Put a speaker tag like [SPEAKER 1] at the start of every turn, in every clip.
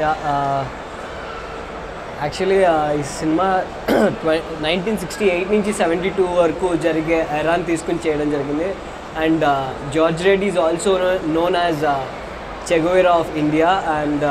[SPEAKER 1] Actually ఈ cinema nineteen sixty eight నుంచి seventy two వరకు జరిగే ఎరాన్ తీసుకుని చేయడం జరిగింది and George Reddy is also known as Che Guevara of India and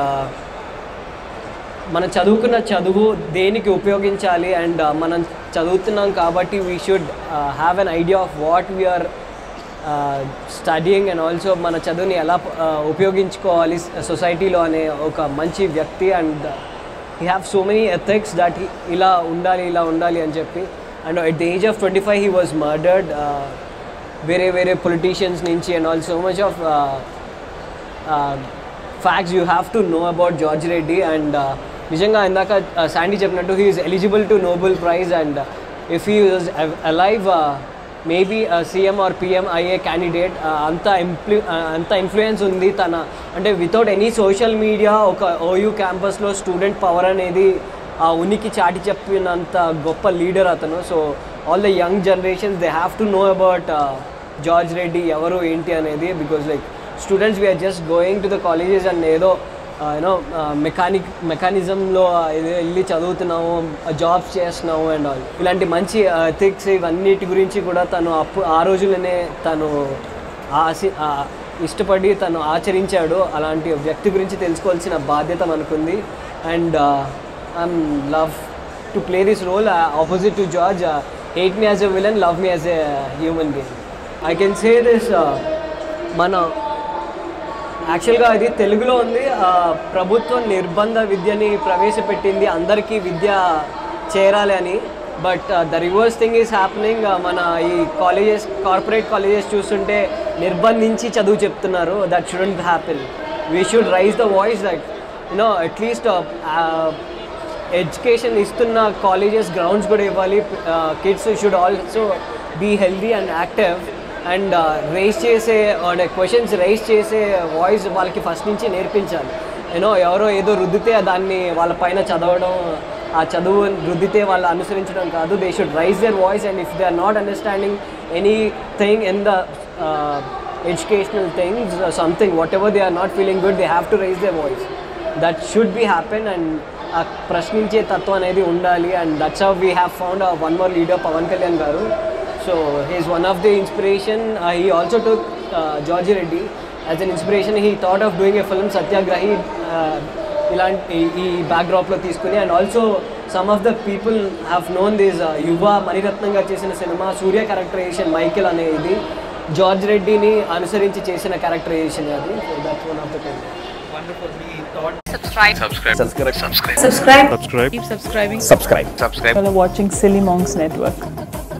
[SPEAKER 1] మనం చదువుకున్న చదువు దేనికి ఉపయోగించాలి అండ్ మనం చదువుతున్నాం కాబట్టి we should have an idea of what we are studying and also మన చదువుని ఎలా uh, ఉపయోగించుకోవాలి సొసైటీలో అనే ఒక మంచి వ్యక్తి and he have so many ethics that ఇలా ఉండాలి ఇలా ఉండాలి అని చెప్పి and at the age of twenty five he was murdered వేరే వేరే పొలిటీషియన్స్ నుంచి and all so much of facts you have to know about George Reddy and నిజంగా ఇందాక శాండీ చెప్పినట్టు he is eligible to Nobel prize and if he is alive maybe CM or PM అయ్యే candidate అంత ఇంప్లూ అంత ఇన్ఫ్లుయెన్స్ ఉంది తన అంటే వితౌట్ ఎనీ సోషల్ మీడియా ఒక ఓయూ క్యాంపస్లో స్టూడెంట్ పవర్ అనేది ఆ ఉనికి చాటి చెప్పినంత గొప్ప లీడర్ అతను so all the young generations they have to know about George Reddy ఎవరు ఏంటి అనేది because like students we are just going to the colleges and ఏదో యూనో మెకానిక్ మెకానిజంలో వెళ్ళి చదువుతున్నాము జాబ్స్ చేస్తున్నాము అండ్ ఆల్ ఇలాంటి మంచి ఎథిక్స్ ఇవన్నిటి గురించి కూడా తను అప్పుడు ఆ రోజుల్లోనే తను ఆశి ఆ ఇష్టపడి తను ఆచరించాడు అలాంటి వ్యక్తి గురించి తెలుసుకోవాల్సిన బాధ్యత మనకుంది and I'm love to play this role opposite to George hate me as a villain love me as a human being I can say this మన యాక్చువల్గా ఇది తెలుగులో ఉంది ఆ, ప్రభుత్వం నిర్బంధ విద్యని ప్రవేశపెట్టింది అందరికీ విద్య చేరాలి అని but the reverse thing is happening మన ఈ కాలేజెస్ కార్పొరేట్ కాలేజెస్ చూస్తుంటే నిర్బంధించి చదువు చెప్తున్నారు that shouldn't happen we should raise the voice that you know atleast education ఇస్తున్న కాలేజెస్ గ్రౌండ్స్ కూడా ఇవ్వాలి kids should also be healthy and active and raise చేసే క్వశ్చన్స్ రైజ్ చేసే వాయిస్ వాళ్ళకి ఫస్ట్ నుంచి నేర్పించాలి యూనో ఎవరో ఏదో రుద్దితే దాన్ని వాళ్ళ పైన చదవడం ఆ చదువు రుద్దితే వాళ్ళు అనుసరించడం కాదు they should raise their voice and if they are not understanding anything in the educational things something whatever they are not feeling good they have to raise their voice that should be happen and ఆ ప్రశ్నించే తత్వం అనేది ఉండాలి and that's how we have found one more leader Pawan Kalyan garu so he is one of the inspiration he also took George Reddy as an inspiration he thought of doing a film Satyagrahi ఇలాంటి ఈ బ్యాక్డ్రాప్లో తీసుకుని and also some of the people have known this Yuva Maniratnam గారు చేసిన cinema సూర్య characterisation Michael అనే ఇది George రెడ్డిని అనుసరించి చేసిన క్యారెక్టరైజేషన్ అది so that's one of the time
[SPEAKER 2] wonderful me thought
[SPEAKER 3] subscribe
[SPEAKER 4] subscribe subscribe subscribe
[SPEAKER 3] subscribe
[SPEAKER 4] subscribe
[SPEAKER 3] keep subscribing
[SPEAKER 4] subscribe subscribe
[SPEAKER 5] You're watching Silly Monks Network.